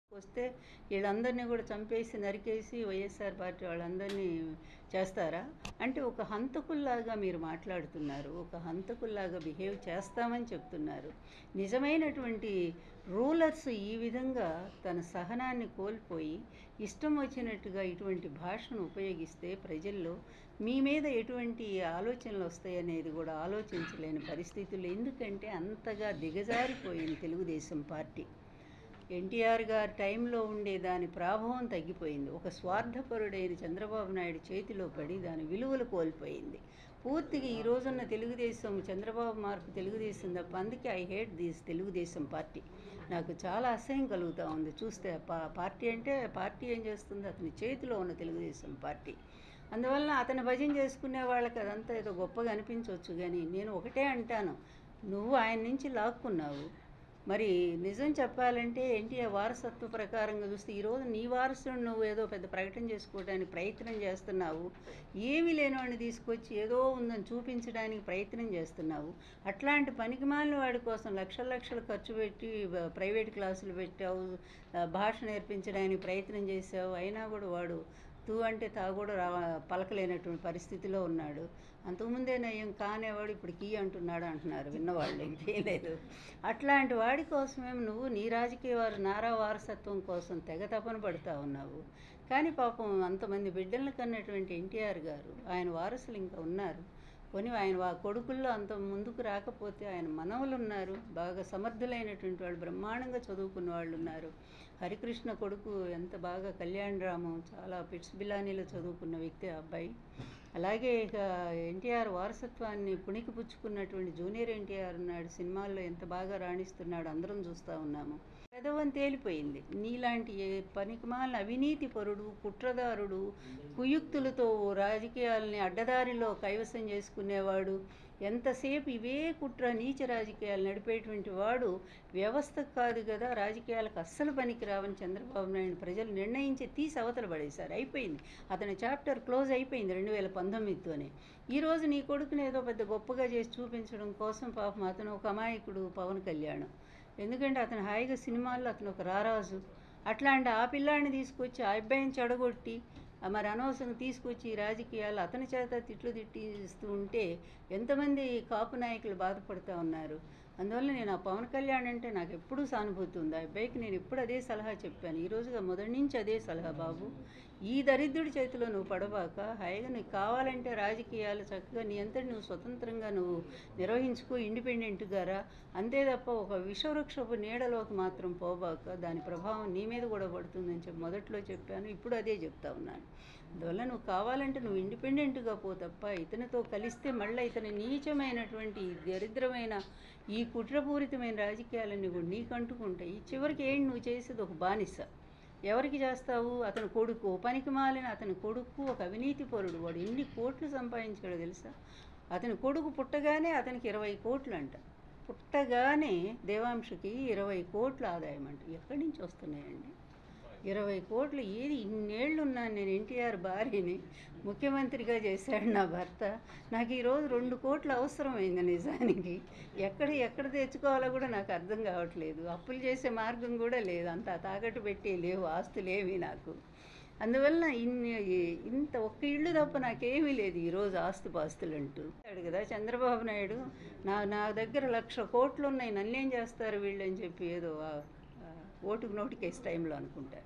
వస్తే వీళ్ళందరినీ కూడా చంపేసి నరికేసి వైఎస్ఆర్ పార్టీ వాళ్ళందరినీ చేస్తారా అంటే ఒక హంతకుల్లాగా మీరు మాట్లాడుతున్నారు ఒక హంతకుల్లాగా బిహేవ్ చేస్తామని చెప్తున్నారు నిజమైనటువంటి రూలర్స్ ఈ విధంగా తన సహనాన్ని కోల్పోయి ఇష్టం వచ్చినట్టుగా ఇటువంటి భాషను ఉపయోగిస్తే ప్రజల్లో మీ మీద ఎటువంటి ఆలోచనలు వస్తాయనేది కూడా ఆలోచించలేని పరిస్థితులు ఎందుకంటే అంతగా దిగజారిపోయింది తెలుగుదేశం పార్టీ ఎన్టీఆర్ గారి టైంలో ఉండే దాని ప్రాభవం తగ్గిపోయింది ఒక స్వార్థపరుడైన చంద్రబాబు నాయుడు చేతిలో పడి దాని విలువలు కోల్పోయింది పూర్తిగా ఈ రోజున్న తెలుగుదేశం చంద్రబాబు మార్పు తెలుగుదేశం తప్ప అందుకే I hate this Telugu Desam party నాకు చాలా అసహ్యం కలుగుతూ ఉంది చూస్తే పా పార్టీ అంటే పార్టీ ఏం చేస్తుంది అతని చేతిలో ఉన్న తెలుగుదేశం పార్టీ అందువలన అతను భజన చేసుకునే వాళ్ళకి అదంతా ఏదో గొప్పగా అనిపించవచ్చు కానీ నేను ఒకటే అంటాను నువ్వు ఆయన నుంచి లాక్కున్నావు మరి నిజం చెప్పాలంటే ఎన్టీఆర్ వారసత్వ ప్రకారంగా చూస్తే ఈరోజు నీ వారసుడు నువ్వు ఏదో పెద్ద ప్రకటన చేసుకోవడానికి ప్రయత్నం చేస్తున్నావు ఏమీ లేనివాడిని తీసుకొచ్చి ఏదో ఉందని చూపించడానికి ప్రయత్నం చేస్తున్నావు అట్లాంటి పనికిమాలిన వాడి కోసం లక్షల లక్షలు ఖర్చు పెట్టి బ- ప్రైవేట్ క్లాసులు పెట్టావు ఆ, భాష నేర్పించడానికి ప్రయత్నం చేసావు అయినా కూడా వాడు తూ అంటే తా కూడా రా పలకలేనటువంటి పరిస్థితిలో ఉన్నాడు అంతకుముందే నయం కానేవాడు ఇప్పుడు కీ అంటున్నాడు అంటున్నారు విన్నవాళ్ళు ఇంకేం లేదు అట్లాంటి వాడి కోసమేమో నువ్వు నీ రాజకీయ వారు నారా వారసత్వం కోసం తెగ తపన పడుతూ ఉన్నావు కానీ పాపం అంతమంది బిడ్డలను కన్నటువంటి ఎన్టీఆర్ గారు ఆయన వారసులు ఇంకా ఉన్నారు కొని ఆయన వా కొడుకుల్లో అంత ముందుకు రాకపోతే ఆయన మనవలు ఉన్నారు బాగా సమర్థులైనటువంటి వాళ్ళు బ్రహ్మాండంగా చదువుకున్న వాళ్ళు ఉన్నారు హరికృష్ణ కొడుకు ఎంత బాగా కళ్యాణరామం చాలా పిట్స్ బిలానీలో చదువుకున్న వ్యక్తి ఆ అబ్బాయి అలాగే ఇక ఎన్టీఆర్ వారసత్వాన్ని పుణికి పుచ్చుకున్నటువంటి జూనియర్ ఎన్టీఆర్ ఉన్నాడు సినిమాల్లో ఎంత బాగా రాణిస్తున్నాడు అందరం చూస్తూ ఉన్నాము పెదవని తేలిపోయింది నీలాంటి ఏ పనికిమాలిన అవినీతి పరుడు కుట్రదారుడు కుయుక్తులతో రాజకీయాలని అడ్డదారిలో కైవసం చేసుకునేవాడు ఎంతసేపు ఇవే కుట్ర నీచ రాజకీయాలు నడిపేటువంటి వాడు వ్యవస్థకు కాదు కదా రాజకీయాలకు అస్సలు పనికి రావని చంద్రబాబు నాయుడు ప్రజలు నిర్ణయించి తీసి అవతల పడేశారు అయిపోయింది అతని చాప్టర్ క్లోజ్ అయిపోయింది రెండు వేల పంతొమ్మిదితోనే ఈరోజు నీ కొడుకుని ఏదో పెద్ద గొప్పగా చేసి చూపించడం కోసం పాపం అతను ఒక అమాయకుడు పవన్ కళ్యాణ్ ఎందుకంటే అతను హాయిగా సినిమాల్లో అతను ఒక రారాజు అట్లాంటి ఆ పిల్లాడిని తీసుకొచ్చి ఆ అబ్బాయిని చెడగొట్టి ఆ మరి అనవసరం తీసుకొచ్చి ఈ రాజకీయాలు అతని చేత తిట్లు తిట్టిస్తూ ఉంటే ఎంతమంది కాపు నాయకులు బాధపడుతూ ఉన్నారు అందువల్ల నేను ఆ పవన్ కళ్యాణ్ అంటే నాకు ఎప్పుడూ సానుభూతి ఉంది ఆ అబ్బాయికి నేను ఎప్పుడు అదే సలహా చెప్పాను ఈ రోజుగా మొదటి నుంచి అదే సలహా బాబు ఈ దరిద్రుడి చేతిలో నువ్వు పడబాక హాయిగా నీకు కావాలంటే రాజకీయాలు చక్కగా నీ అంతటి నువ్వు స్వతంత్రంగా నువ్వు నిర్వహించుకో ఇండిపెండెంట్గా రా అంతే తప్ప ఒక విషవృక్షపు నీడలోకి మాత్రం పోబాక దాని ప్రభావం నీ మీద కూడా పడుతుందని చెప్పి మొదట్లో చెప్పాను ఇప్పుడు అదే చెప్తా ఉన్నాను అందువల్ల నువ్వు కావాలంటే నువ్వు ఇండిపెండెంట్గా పో తప్ప ఇతనితో కలిస్తే మళ్ళీ ఇతని నీచమైనటువంటి ఈ దరిద్రమైన ఈ కుట్రపూరితమైన రాజకీయాలన్నీ కూడా నీకు అంటుకుంటాయి చివరికి ఏంటి నువ్వు చేసేది ఒక బానిస ఎవరికి చేస్తావు అతని కొడుకు పనికి మాలిన అతని కొడుకు ఒక అవినీతి పరుడు వాడు ఎన్ని కోట్లు సంపాదించాడో తెలుసా అతని కొడుకు పుట్టగానే అతనికి ఇరవై కోట్లు అంట పుట్టగానే దేవాంశకి ఇరవై కోట్ల ఆదాయం అంట ఎక్కడి నుంచి వస్తున్నాయండి ఇరవై కోట్లు ఏది ఇన్నేళ్ళు ఉన్నాను నేను ఎన్టీఆర్ భార్యని ముఖ్యమంత్రిగా చేశాడు నా భర్త నాకు ఈరోజు రెండు కోట్లు అవసరమైంది నిజానికి ఎక్కడ ఎక్కడ తెచ్చుకోవాలో కూడా నాకు అర్థం కావట్లేదు అప్పులు చేసే మార్గం కూడా లేదు అంత తాకట్టు పెట్టి లేవు ఆస్తులేవి నాకు అందువలన ఇన్ని ఇంత ఒక్క ఇల్లు తప్ప నాకేమీ లేదు ఈరోజు ఆస్తుపాస్తులు అంటూ అడు కదా చంద్రబాబు నాయుడు నా నా దగ్గర లక్ష కోట్లు ఉన్నాయి నన్నేం చేస్తారు వీళ్ళు అని చెప్పి ఏదో ఆ, ఆ, ఓటుకు నోటికేసి టైంలో అనుకుంటారు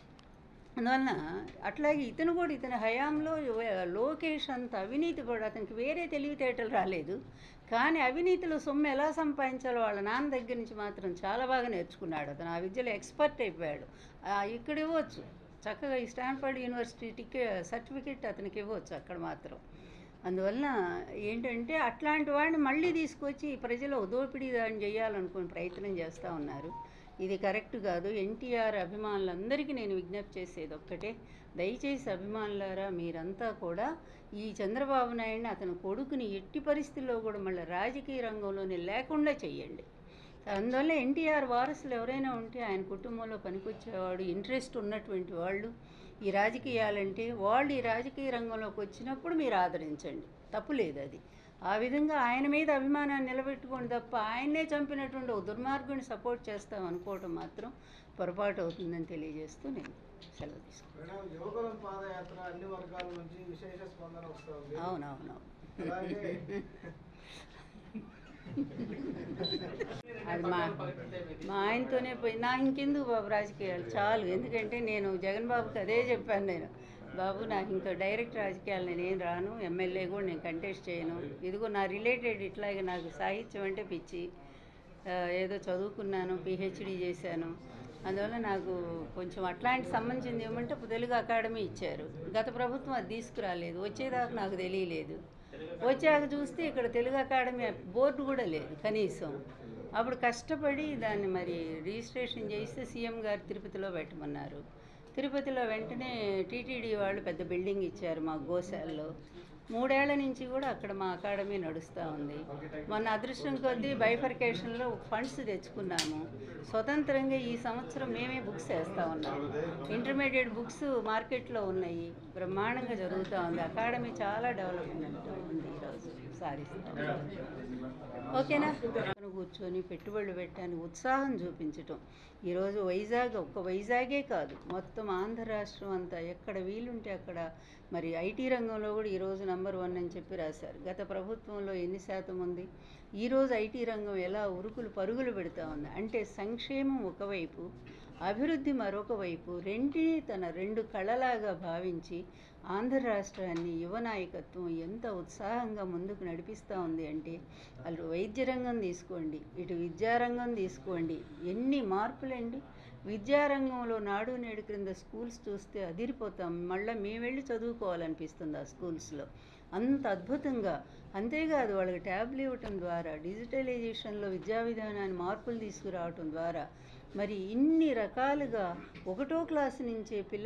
అందువలన అట్లాగే ఇతను కూడా ఇతని హయాంలో లోకేష్ అంత అవినీతి కూడా అతనికి వేరే తెలివితేటలు రాలేదు కానీ అవినీతిలో సొమ్ము ఎలా సంపాదించాలో వాళ్ళ నాన్న దగ్గర నుంచి మాత్రం చాలా బాగా నేర్చుకున్నాడు అతను ఆ విద్యలో ఎక్స్పర్ట్ అయిపోయాడు ఆ, ఇక్కడ ఇవ్వచ్చు చక్కగా ఈ స్టాన్ఫర్డ్ యూనివర్సిటీ టికెట్ సర్టిఫికెట్ అతనికి ఇవ్వచ్చు అక్కడ మాత్రం అందువలన ఏంటంటే అట్లాంటి వాడిని మళ్ళీ తీసుకొచ్చి ప్రజలు దోపిడీ దాన్ని చేయాలనుకుని ప్రయత్నం చేస్తూ ఉన్నారు ఇది కరెక్ట్ కాదు ఎన్టీఆర్ అభిమానులందరికీ నేను విజ్ఞప్తి చేసేది ఒక్కటే దయచేసి అభిమానులారా మీరంతా కూడా ఈ చంద్రబాబు నాయుడిని అతని కొడుకుని ఎట్టి పరిస్థితుల్లో కూడా మళ్ళీ రాజకీయ రంగంలోనే లేకుండా చెయ్యండి అందువల్ల ఎన్టీఆర్ వారసులు ఎవరైనా ఉంటే ఆయన కుటుంబంలో పనికొచ్చేవాడు ఇంట్రెస్ట్ ఉన్నటువంటి వాళ్ళు ఈ రాజకీయాలంటే వాళ్ళు ఈ రాజకీయ రంగంలోకి వచ్చినప్పుడు మీరు ఆదరించండి తప్పు లేదు అది ఆ విధంగా ఆయన మీద అభిమానాన్ని నిలబెట్టుకోండి తప్ప ఆయన్నే చంపినటువంటి ఒక దుర్మార్గుని సపోర్ట్ చేస్తాం అనుకోవటం మాత్రం పొరపాటు అవుతుందని తెలియజేస్తూ నేను సెలవు తీసుకుంటాను మేడం యువకులం పాదయాత్ర అన్ని వర్గాల నుంచి విశేష స్పందన వస్తుంది అవునవును అలాగే అది మా మా ఆయనతోనే పోయి నా ఇంకెందుకు బాబు రాజకీయాలు చాలు ఎందుకంటే నేను జగన్ బాబుకి అదే చెప్పాను నేను బాబు నాకు ఇంకా డైరెక్ట్ రాజకీయాలు నేను ఏం రాను ఎమ్మెల్యే కూడా నేను కంటెస్ట్ చేయను ఇదిగో నా రిలేటెడ్ ఇట్లాగే నాకు సాహిత్యం అంటే పిచ్చి ఆ, ఏదో చదువుకున్నాను పిహెచ్డి చేశాను అందువల్ల నాకు కొంచెం అట్లాంటి సంబంధించింది ఏమంటే తెలుగు అకాడమీ ఇచ్చారు గత ప్రభుత్వం అది తీసుకురాలేదు వచ్చేదాకా నాకు తెలియలేదు వచ్చాక చూస్తే ఇక్కడ తెలుగు అకాడమీ బోర్డు కూడా లేదు కనీసం అప్పుడు కష్టపడి దాన్ని మరి రిజిస్ట్రేషన్ చేస్తే సీఎం గారు తిరుపతిలో పెట్టమన్నారు తిరుపతిలో వెంటనే టీటీడీ వాళ్ళు పెద్ద బిల్డింగ్ ఇచ్చారు మా గోశాలలో మూడేళ్ల నుంచి కూడా అక్కడ మా అకాడమీ నడుస్తూ ఉంది మొన్న అదృష్టం కొద్దీ బైఫర్కేషన్లో ఫండ్స్ తెచ్చుకున్నాము స్వతంత్రంగా ఈ సంవత్సరం మేమే బుక్స్ వేస్తూ ఉన్నాము ఇంటర్మీడియట్ బుక్స్ మార్కెట్లో ఉన్నాయి బ్రహ్మాండంగా జరుగుతూ ఉంది అకాడమీ చాలా డెవలప్మెంట్ ఉంది ఈరోజు సాధిస్తాం ఓకేనా పక్కన కూర్చొని పెట్టుబడులు పెట్టడానికి ఉత్సాహం చూపించటం ఈరోజు వైజాగ్ ఒక్క వైజాగే కాదు మొత్తం ఆంధ్ర రాష్ట్రం అంతా ఎక్కడ వీలుంటే అక్కడ మరి ఐటీ రంగంలో కూడా ఈరోజు నంబర్ వన్ అని చెప్పి రాశారు గత ప్రభుత్వంలో ఎన్ని శాతం ఉంది ఈరోజు ఐటీ రంగం ఎలా ఉరుకులు పరుగులు పెడతా ఉంది అంటే సంక్షేమం ఒకవైపు అభివృద్ధి మరొక వైపు రెంటిని తన రెండు కళలాగా భావించి ఆంధ్ర రాష్ట్రాన్ని యువ నాయకత్వం ఎంత ఉత్సాహంగా ముందుకు నడిపిస్తూ ఉంది అంటే అటు వైద్య రంగం తీసుకోండి ఇటు విద్యారంగం తీసుకోండి ఎన్ని మార్పులండి విద్యారంగంలో నాడు నేడు క్రింద స్కూల్స్ చూస్తే అదిరిపోతాం మళ్ళీ మేము వెళ్ళి చదువుకోవాలనిపిస్తుంది ఆ స్కూల్స్లో అంత అద్భుతంగా అంతేకాదు వాళ్ళకి ట్యాబ్లు ఇవ్వటం ద్వారా డిజిటలైజేషన్లో విద్యా విధానాన్ని మార్పులు తీసుకురావటం ద్వారా మరి ఇన్ని రకాలుగా ఒకటో క్లాసు నుంచే పిల్లలు